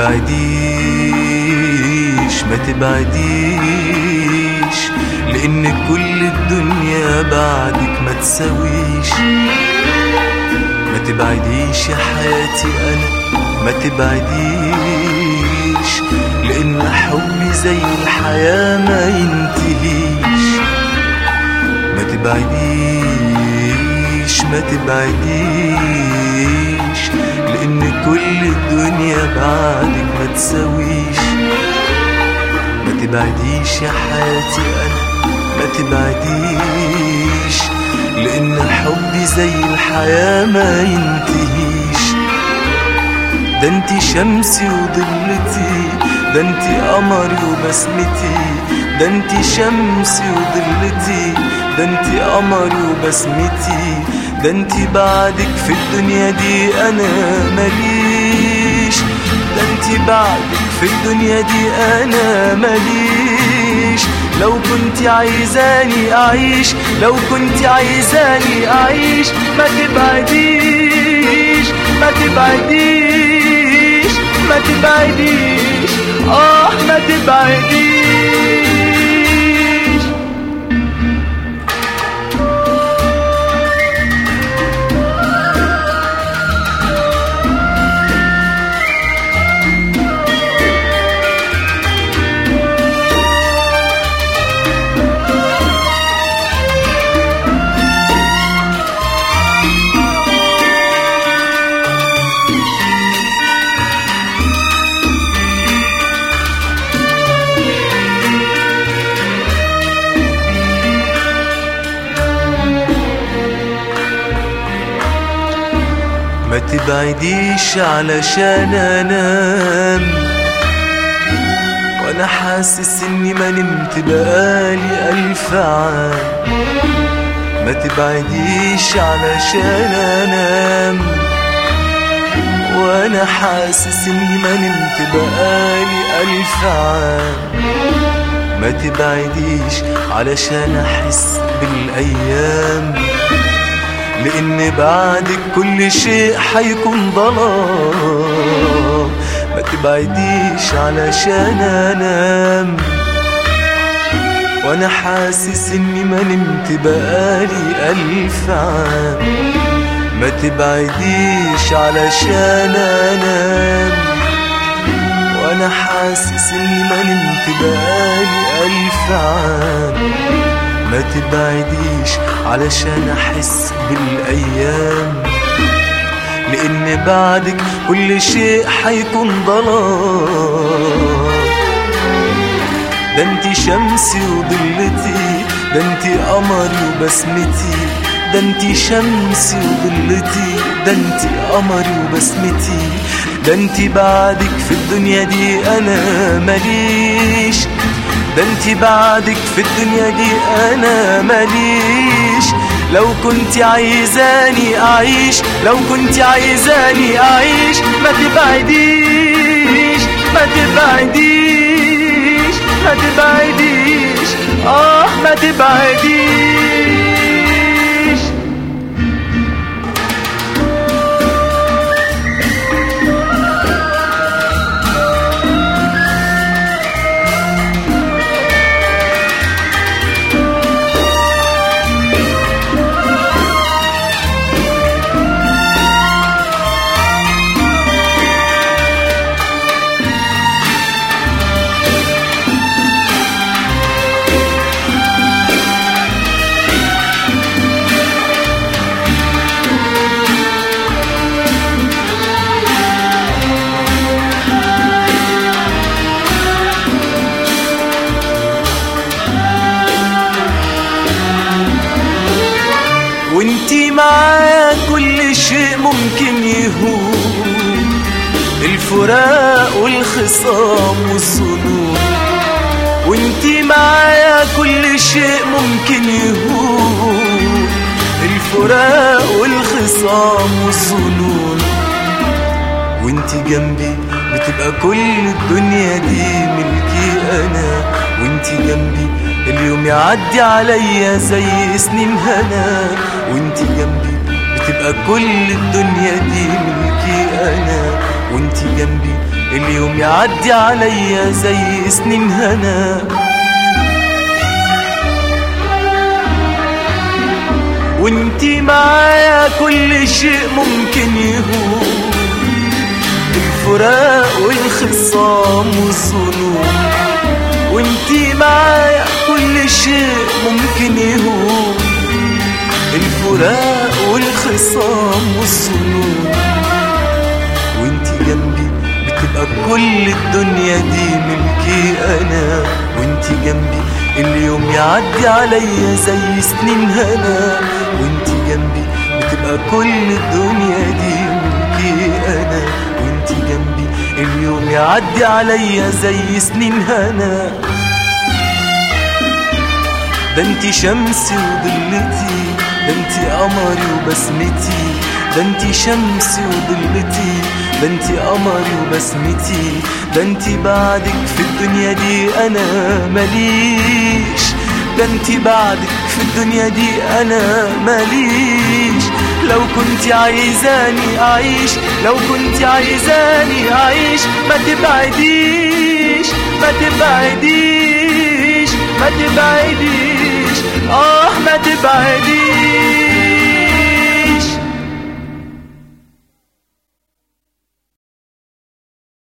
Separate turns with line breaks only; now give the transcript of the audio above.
تبعديش ما تبعديش لان كل الدنيا بعدك ما تساويش ما تبعديش يا حياتي انا ما تبعديش لان حبي زي الحياة ما ينتهيش ما تبعديش ما تبعديش لان كل الدنيا بعدك ما تساويش ما تبعديش يا حياتي انا ما تبعديش لان حبي زي الحياة ما ينتهيش ده انتي شمسي وضلتي ده انتي قمري وبسمتي ده انتي شمسي وضلتي ده انتي قمري وبسمتي ده انتي بعدك في الدنيا دي انا ماليش ده انتي بعدك في الدنيا دي انا ماليش لو كنت عايزاني اعيش لو كنت عايزاني اعيش ما تبعديش ما تبعديش ما تبعديش اه ما تبعديش ما تبعديش علشان انام وانا حاسس اني ما نمت بقالي الف عام ما تبعديش علشان انام وانا حاسس اني ما نمت بقالي الف عام ما تبعديش علشان احس بالايام لان بعدك كل شيء حيكون ظلام ما تبعديش علشان انام وانا حاسس اني ما نمت بقالي الف عام ما تبعديش علشان انام وانا حاسس اني ما نمت بقالي الف عام ما تبعديش علشان احس بالايام لان بعدك كل شيء حيكون ظلام ده انتي شمسي وضلتي ده انتي قمري وبسمتي ده انتي شمسي وضلتي ده انتي قمري وبسمتي ده انتي بعدك في الدنيا دي انا ماليش ده انتي بعدك في الدنيا دي انا ماليش لو كنت عايزاني اعيش لو كنت عايزاني اعيش ما تبعديش ما تبعديش ما تبعديش اه ما تبعديش وانتي معايا كل شيء ممكن يهون الفراق والخصام والظنون وانتي معايا كل شيء ممكن يهون الفراق والخصام والظنون وانتي جنبي بتبقى كل الدنيا دي ملكي انا وانتي جنبي اليوم يعدي عليا زي سنين هنا وانتي جنبي بتبقى كل الدنيا دي ملكي انا وانتي جنبي اليوم يعدي عليا زي سنين هنا وانتي معايا كل شيء ممكن يهون الفراق والخصام والظنون وانتي معايا كل شيء ممكن يهون الفراق والخصام والظنون وانتي جنبي بتبقى كل الدنيا دي ملكي انا وانتي جنبي اليوم يعدي عليا زي سنين هنا وانتي جنبي بتبقى كل الدنيا دي ملكي انا وانتي جنبي اليوم يعدي عليا زي سنين هنا ده انتي شمسي وضلتي ده انتي قمري وبسمتي ده انتي شمسي وضلتي ده انتي قمري وبسمتي ده انتي بعدك في الدنيا دي انا ماليش ده انتي بعدك في الدنيا دي انا ماليش لو كنت عايزاني اعيش لو كنت عايزاني اعيش ما تبعديش ما تبعديش ما تبعديش اه ما تبعديش